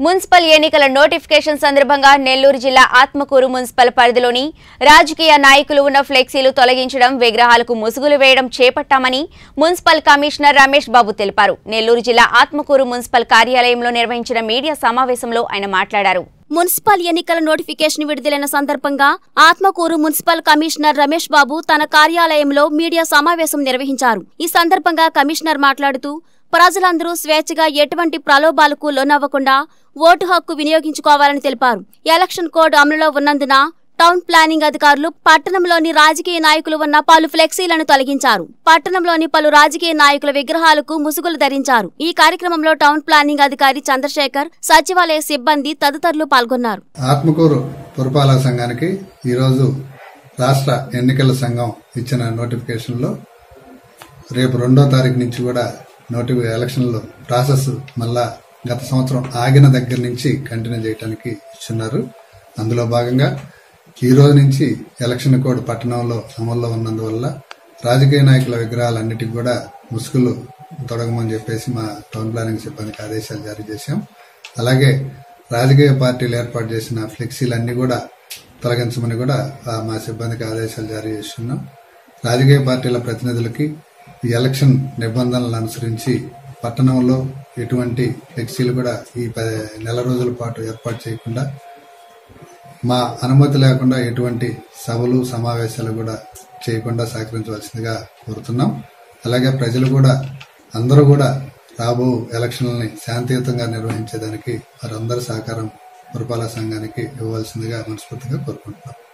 municipal ఎన్నికల notification సందర్భంగా నెల్లూరు జిల్లా ఆత్మకూరు మున్సిపల్ పరిధిలోని రాజకీయ నాయకులు ఉన్న ఫ్లెక్సీలు తొలగించడం విగ్రహాలకు ముసుగులు వేయడం చేపట్టామని మున్సిపల్ కమిషనర్ రమేష్ బాబు తెలిపారు నెల్లూరు జిల్లా ఆత్మకూరు మున్సిపల్ కార్యాలయంలో నిర్వహించిన మీడియా సమావేశంలో ఆయన మాట్లాడారు మున్సిపల్ ఎన్నికల నోటిఫికేషన్ విడుదలైన సందర్భంగా ఆత్మకూరు మున్సిపల్ కమిషనర్ రమేష్ బాబు తన కార్యాలయంలో మీడియా సమావేశం నిర్వహించారు ఈ సందర్భంగా కమిషనర్ మాట్లాడుతూ ప్రజలందరూ స్వేచ్ఛగా ఎటువంటి ప్రలోభాలకు లోనవ్వకుండా ఓటు హక్కు వినియోగించుకోవాలని తెలిపారు ఎలక్షన్ కోడ్ అమలులో ఉన్నందున టౌన్ ప్లానింగ్ అధికారులు పట్టణంలోని రాజకీయ నాయకులు ఉన్న పలు ఫ్లెక్సీలను తొలగించారు పట్టణంలోని పలు రాజకీయ నాయకుల విగ్రహాలకు ముసుగులు ధరించారు ఈ కార్యక్రమంలో టౌన్ ప్లానింగ్ అధికారి చంద్రశేఖర్ సచివాలయ సిబ్బంది తదితరులు పాల్గొన్నారు ఆత్మకూరు పురపాలక సంఘానికి ఈరోజు రాష్ట్ర ఎన్నికల సంఘం ఇచ్చిన నోటిఫికేషన్లో రేపు రెండో తారీఖు నుంచి కూడా నోటి ఎలక్షన్లు ప్రాసెస్ మళ్ళా గత సంవత్సరం ఆగిన దగ్గర నుంచి కంటిన్యూ చేయడానికి ఇచ్చున్నారు అందులో భాగంగా ఈ రోజు నుంచి ఎలక్షన్ కోడ్ పట్టణంలో అమల్లో ఉన్నందువల్ల రాజకీయ నాయకుల విగ్రహాలన్నిటికీ కూడా ముసుగులు తొడగమని చెప్పేసి మా టౌన్ ప్లానింగ్ సిబ్బందికి ఆదేశాలు జారీ చేశాం అలాగే రాజకీయ పార్టీలు ఏర్పాటు చేసిన ఫ్లెక్సీలన్నీ కూడా తొలగించమని కూడా ఆ, మా సిబ్బందికి ఆదేశాలు జారీ చేస్తున్నాం రాజకీయ పార్టీల ప్రతినిధులకి ఈ ఎలక్షన్ నిబంధనలను అనుసరించి పట్టణంలో ఎటువంటి ఫ్లెక్సీలు కూడా ఈ ప- నెల రోజుల పాటు ఏర్పాటు చేయకుండా మా అనుమతి లేకుండా ఎటువంటి సభలు సమావేశాలు కూడా చేయకుండా సహకరించవలసిందిగా కోరుతున్నాం అలాగే ప్రజలు కూడా అందరూ కూడా రాబో ఎలక్షన్లని శాంతియుతంగా నిర్వహించేదానికి వారందరి సహకారం పురపాలక సంఘానికి ఇవ్వవలసిందిగా మనస్ఫూర్తిగా కోరుకుంటున్నాం